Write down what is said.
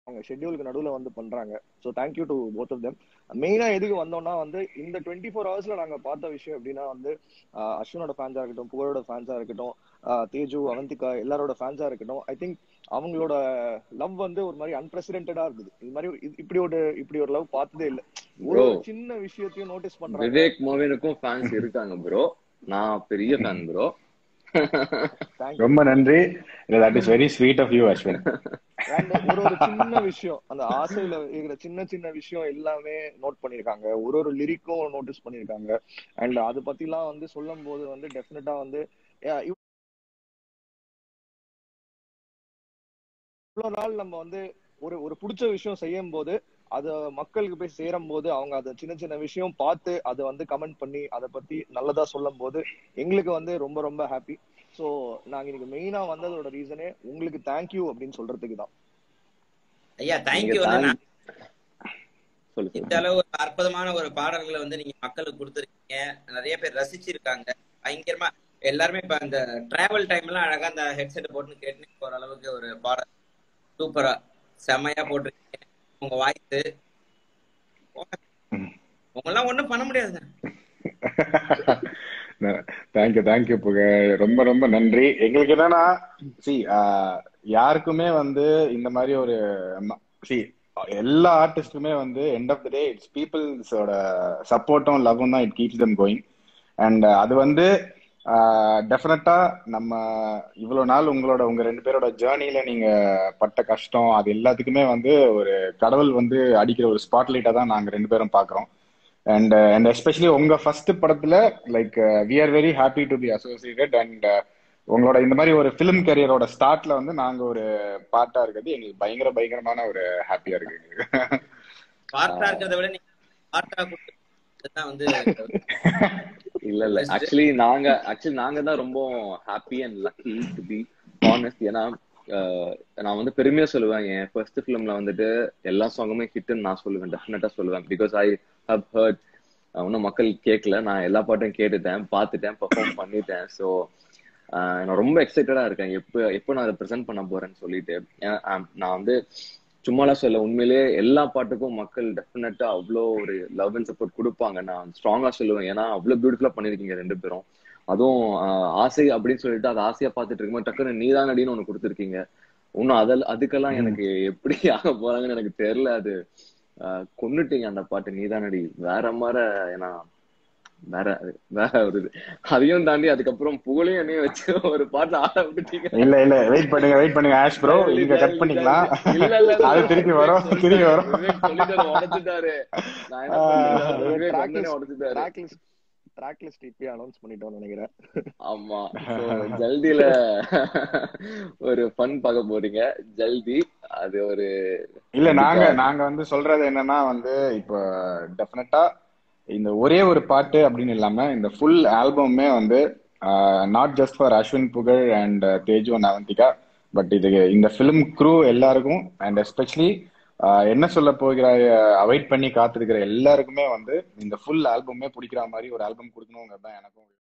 அவங்க ஷெட்யூலுக்கு நடுவில் வந்து பண்றாங்க so thank you to both of them மெயினா எதுக்கு வந்தோம்னா வந்து இந்த டுவெண்ட்டி ஃபோர் ஹவர்ஸ்ல நாங்க பார்த்த விஷயம் எப்படின்னா வந்து ஆஹ் அஸ்வினோட ஃபேன்ஸா இருக்கட்டும் புகழோட ஃபேன்ஸா இருக்கட்டும் ஆஹ் தேஜு அவந்திகா எல்லாரோட ஃபேன்ஸா இருக்கட்டும் ஐ திங்க் அவங்களோட லவ் வந்து ஒரு மாதிரி அன்பிரசிடென்டா இருக்குது இது மாதிரி ஒரு இது- இப்படி ஒரு இப்படி ஒரு லவ் பார்த்ததே இல்ல ஒரு Bro. ஒரு சின்ன விஷயத்தையும் நோட்டீஸ் பண்றாங்க விவேக் மோவினுக்கும் ஃபேன்ஸ் இருக்காங்க ப்ரோ நான் பெரிய ஃபேன் ப்ரோ Thank you. ரொம்ப நன்றி that is very sweet of you Ashwin And ஒரு ஒரு சின்ன விஷயம் அந்த ஆசையில இருக்கிற சின்ன சின்ன விஷயம் எல்லாமே நோட் பண்ணிருக்காங்க ஒரு ஒரு லிரிக்கும் நோட்டீஸ் பண்ணிருக்காங்க அண்ட் அது பத்திலாம் வந்து சொல்லும் போது வந்து டெஃபினட்டா வந்து yeah, இவ்வளவு நாள் நம்ம வந்து ஒரு ஒரு பிடிச்ச விஷயம் செய்யும் போது அத மக்களுக்கு போய் சேரும் போது அவங்க அதை சின்ன சின்ன விஷயம் பார்த்து அதை வந்து கமெண்ட் பண்ணி அதை பத்தி நல்லதா சொல்லும் போது எங்களுக்கு வந்து ரொம்ப ரொம்ப ஹாப்பி சோ நாங்க இன்னைக்கு மெயினா வந்ததோட ரீசனே உங்களுக்கு தேங்க்யூ அப்படின்னு சொல்றதுக்கு தான் ஐயா தேங்க்யூ நீங்க வந்து thank- சொல்லு இந்த சொல்லு அளவு ஒரு அற்புதமான ஒரு பாடல்களை வந்து நீங்க மக்களுக்கு கொடுத்துருக்கீங்க நிறைய பேர் ரசிச்சிருக்காங்க பயங்கரமா எல்லாருமே இப்ப அந்த டிராவல் டைம் எல்லாம் அழகா அந்த ஹெட்செட் போட்டு கேட்டு போற அளவுக்கு ஒரு பாடல் சூப்பரா செமையா போட்டிருக்கீங்க உங்க வாய்ஸ் உங்கெல்லாம் ஒண்ணும் பண்ண முடியாதுங்க தேங்க்யூ தேங்க்யூ புக ரொம்ப ரொம்ப நன்றி எங்களுக்கு என்னன்னா சி யாருக்குமே வந்து இந்த மாதிரி ஒரு சி எல்லா ஆர்டிஸ்டுமே வந்து end of the day it's பீப்புள்ஸோட சப்போர்ட்டும் லவ்வும் தான் it keeps them going and அது வந்து டெஃபினட்டா நம்ம இவ்வளவு நாள் உங்களோட உங்க ரெண்டு பேரோட ஜேர்னில நீங்க பட்ட கஷ்டம் அது எல்லாத்துக்குமே வந்து ஒரு கடவுள் வந்து அடிக்கிற ஒரு ஸ்பாட்லைட்டா தான் நாங்க ரெண்டு பேரும் பாக்குறோம் அண்ட் அண்ட் எஸ்பெஷலி உங்க ஃபர்ஸ்ட் படத்துல like we are very happy to be associated and உங்களோட இந்த மாதிரி ஒரு ஃபிலிம் கரியரோட ஸ்டார்ட்ல வந்து நாங்க ஒரு பார்ட்டா இருக்கிறது எங்களுக்கு பயங்கர பயங்கரமான ஒரு ஹாப்பியா இருக்கு எங்களுக்கு பார்ட்டா இருக்கிறத விட நீங்க பார்ட்டா கொடுத்ததுதான் வந்து இல்ல இல்ல Best. ஆக்சுவலி நாங்க ஆக்சுவலி நாங்க தான் ரொம்ப happy and lucky to be honest ஏன்னா அஹ், நான் வந்து பெருமையா சொல்லுவேன் என் ஃபர்ஸ்ட் ஃபிலிம்ல வந்துட்டு எல்லா சாங்குமே ஹிட்னு நான் சொல்லுவேன் டெஃபினட்டா சொல்லுவேன் பிகாஸ் ஐ ஹவ் ஹர்ட் இன்னும் மக்கள் கேட்கல நான் எல்லா பாட்டும் கேட்டுட்டேன் பார்த்துட்டேன் பெர்ஃபார்ம் பண்ணிட்டேன் ஸோ நான் ரொம்ப எக்ஸைட்டடா இருக்கேன் எப்போ எப்போ நான் அதை ப்ரெசென்ட் பண்ண போறேன்னு சொல்லிட்டு ஏன்னா, ஆம், நான் வந்து சும்மாலாம் சொல்ல உண்மையிலேயே எல்லா பாட்டுக்கும் மக்கள் டெஃபினட்டா அவ்வளோ ஒரு லவ் அண்ட் சப்போர்ட் கொடுப்பாங்க நான் ஸ்ட்ராங்கா சொல்லுவேன் ஏன்னா அவ்வளோ பியூட்டிஃபுல்லா பண்ணிருக்கீங்க ரெண்டு பேரும் அதுவும் ஆஹ், ஆசை அப்படின்னு சொல்லிட்டு அதை ஆசையா பார்த்துட்டு இருக்கும்போது டக்குன்னு நீதான் அடின்னு ஒண்ணு கொடுத்துருக்கீங்க இன்னும் அதில் அதுக்கெல்லாம் எனக்கு எப்படி ஆக போறாங்கன்னு எனக்கு தெரியல அது ஆஹ், கொன்னுட்டீங்க அந்த பாட்டு நீதான் அடி வேற மாதிரி ஏன்னா வேற வேற ஒரு இது அதையும் தாண்டி அதுக்கப்புறம் புகழையும் என்னையும் வச்சு ஒரு பாட்டுல ஆட விட்டுட்டீங்க இல்ல இல்ல வெயிட் பண்ணுங்க வெயிட் பண்ணுங்க ஆஷ் ப்ரோ இங்க கட் பண்ணிக்கலாம் இல்ல, இல்ல, இல்ல. அது திருப்பி வரும் விவேக் திருப்பி வரும் விவேக் சொல்லிட்டாரு, உடைச்சிட்டாரு. நான் என்ன பண்றது? விவேக் வந்தோடனே உடைச்சிட்டாரு. ட்ராக் லிஸ்ட் ட்ராக் லிஸ்ட் இப்பயே அனௌன்ஸ் பண்ணிட்டோம்னு நினைக்கிறேன் ஆமா So, ஜல்தியில ஒரு ஃபன் பார்க்க போறீங்க ஜல்தி அது ஒரு இல்ல நாங்க நாங்க வந்து சொல்றது என்னன்னா வந்து இப்போ டெஃபினட்டா இந்த ஒரே ஒரு பாட்டு அப்படின்னு இல்லாம இந்த ஃபுல் ஆல்பமுமே வந்து not just for Ashwin Pugazh and Teju and Avantika but இது இந்த ஃபிலிம் க்ரூ எல்லாருக்கும் அண்ட் எஸ்பெஷலி என்ன சொல்ல போகிறாய் அவாய்ட் பண்ணி காத்திருக்கிற எல்லாருக்குமே வந்து இந்த ஃபுல் ஆல்பமே பிடிக்கிற மாதிரி ஒரு ஆல்பம் கொடுக்கணுங்கிறது தான் எனக்கும்